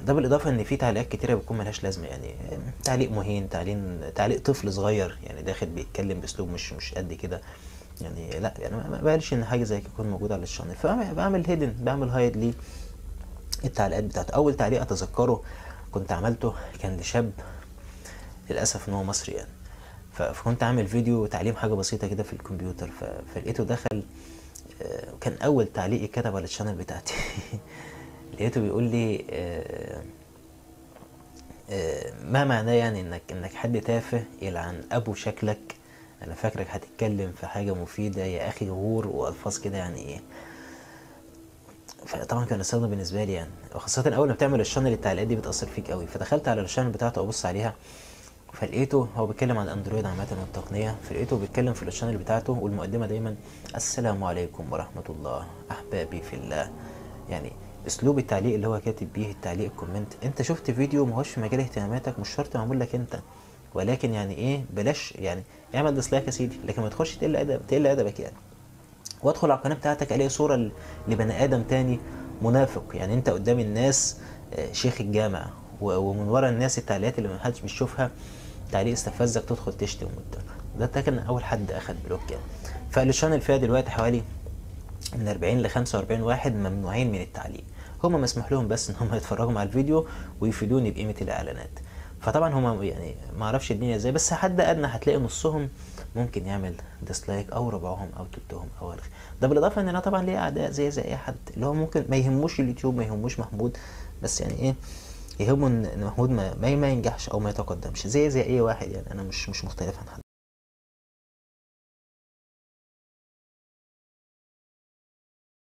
ده بالاضافه ان في تعليقات كتيره بتكون ملهاش لازمه يعني تعليق مهين تعليق تعليق طفل صغير يعني داخل بيتكلم باسلوب مش مش قد كده يعني لا يعني ما بقالش ان حاجه زي كده تكون موجوده على الشانل فبعمل هيدن بعمل هايد ليه التعليقات بتاعته اول تعليق اتذكره كنت عملته كان لشاب للاسف ان هو مصري يعني فكنت عامل فيديو تعليم حاجه بسيطه كده في الكمبيوتر فلقيته دخل كان اول تعليق اتكتب على الشانل بتاعتي لقيته بيقول لي ما معناه يعني انك انك حد تافه يلعن ابو شكلك انا فاكرك هتتكلم في حاجه مفيده يا اخي غور والفاظ كده يعني ايه فطبعا كان صدمه بالنسبه لي يعني وخاصه اول ما بتعمل الشانل التعليقات دي بتاثر فيك قوي فدخلت على الشانل بتاعته ابص عليها فلقيته هو بيتكلم عن الاندرويد عامه والتقنيه فلقيته بيتكلم في الشانل بتاعته والمقدمه دايما السلام عليكم ورحمه الله احبابي في الله يعني اسلوب التعليق اللي هو كاتب بيه التعليق الكومنت انت شفت فيديو ما هوش في مجال اهتماماتك مش شرط معمول لك انت ولكن يعني ايه بلاش يعني اعمل ديسلايك يا سيدي لكن ما تخش تقل ادب تقل ادبك يعني وادخل على القناه بتاعتك الاقي صوره لبني ادم تاني منافق يعني انت قدام الناس شيخ الجامع ومن ورا الناس التعليقات اللي ما حدش بيشوفها تعليق استفزك تدخل تشتم ده ده كان اول حد اخد بلوك يعني فالشانل فيها دلوقتي حوالي من 40 ل 45 واحد ممنوعين من التعليق هم مسموح لهم بس ان هم يتفرجوا على الفيديو ويفيدوني بقيمه الاعلانات فطبعا هم يعني ما اعرفش الدنيا ازاي بس حد ادنى هتلاقي نصهم ممكن يعمل ديسلايك او ربعهم او تلتهم او الخ ده بالاضافه ان انا طبعا ليا اعداء زي زي اي حد اللي هو ممكن ما يهموش اليوتيوب ما يهموش محمود بس يعني ايه يهمه ان محمود ما, ما ينجحش او ما يتقدمش زي زي اي واحد يعني انا مش مش مختلف عن حد